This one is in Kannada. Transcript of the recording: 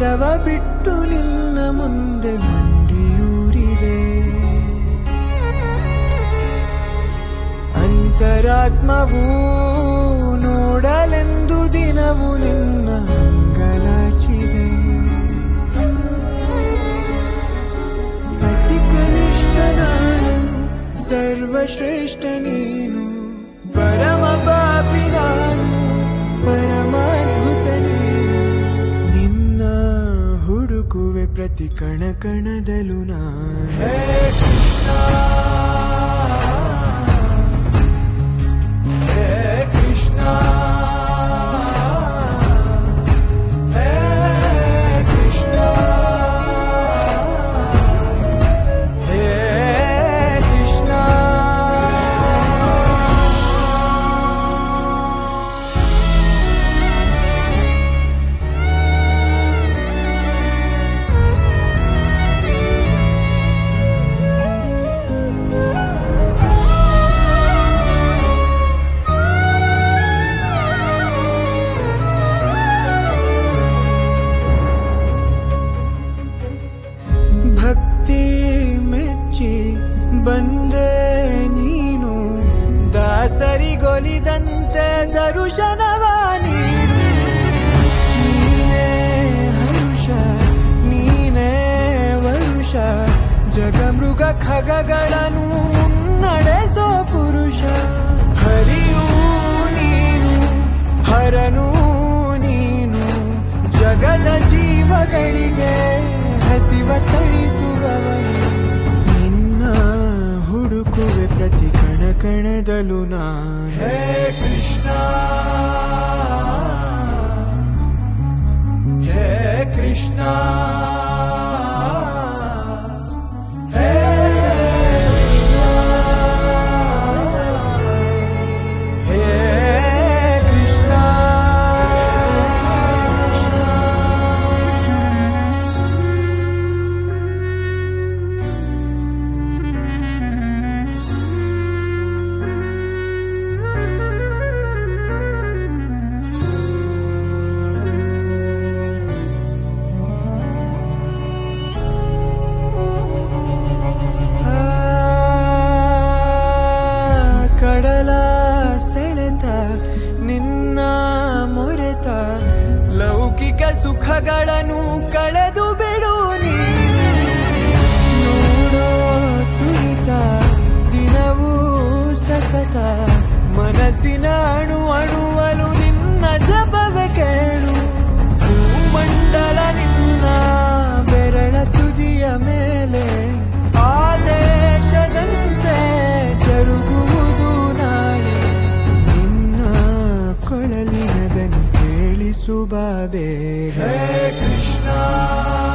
ಪಾದವ ಬಿಟ್ಟು ನಿನ್ನ ಮುಂದೆ ಮಂಡಿಯೂರಿದೆ ಅಂತರಾತ್ಮವೂ ನೋಡಲೆಂದು ದಿನವು ನಿನ್ನ ಅಂಗಲಾಚಿದೆ ಅತಿ ಕನಿಷ್ಠ ನಾನು ಸರ್ವಶ್ರೇಷ್ಠ ನೀನು ಪರಮ ಪಾಪಿ ನಾನು ಪರಮಾದ್ಭುತ ನೀನು ನಿನ್ನ ಹುಡುಕುವೆ ಪ್ರತಿ ಕಣ ಕಣದಲು ನಾನು ಹೇ ಕೃಷ್ಣ ಹೇ ಕೃಷ್ಣ ಹೇ ಕೃಷ್ಣ ಹೇ ಕೃಷ್ಣ ಭಕ್ತಿ ಮೆಚ್ಚಿ ಬಂದೆ ನೀನು ದಾಸರಿಗೊಲಿದಂತೆ ದರುಶನವ ನೀನು ನೀನೇ ಹರುಷ ನೀನೇ ವರುಷ ಜಗಮೃಗ ಖಗಗಳನ್ನು ಮುನ್ನಡೆಸೋ ಪುರುಷ ಹರಿಯೂ ನೀನು ಹರನೂ ನೀನು ಜಗದ ಜೀವಗಳಿಗೆ ಹಸಿವ ತಣಿಸುವವನು ನಿನ್ನ ಹುಡುಕುವೆ ಪ್ರತಿ ಕಣ ಕಣದಲು ನಾನು ಹೇ ಕೃಷ್ಣ ಹೇ ಕೃಷ್ಣ ಹೇ ಕೃಷ್ಣ ಹೇ ಕೃಷ್ಣ ಕಡಲ ಸೆಳೆತ ನಿನ್ನ ಮೊರೆತ ಲೌಕಿಕ ಸುಖಗಳನ್ನು ಕಳೆದು ಬಿಡು ನೀನು ನೋಡೋ ತುರಿತ ದಿನವೂ ಸತತ ಮನಸ್ಸಿನ ಅಣು ಅಣುವಲು ನಿನ್ನ ಜಪವೆ ಕೇಳು ಭೂಮಂಡಲ ನಿನ್ನ ಬೆರಳ ತುದಿಯ ಮೇಲೆ ಆದೇಶದಂತೆ ಜರುಗುವುದು ನಾಳೆ ನಿನ್ನ ಕೊಳಲಿನ ದನಿ ಕೇಳಿಸುವ ಬೇಗ ಹೇ ಕೃಷ್ಣ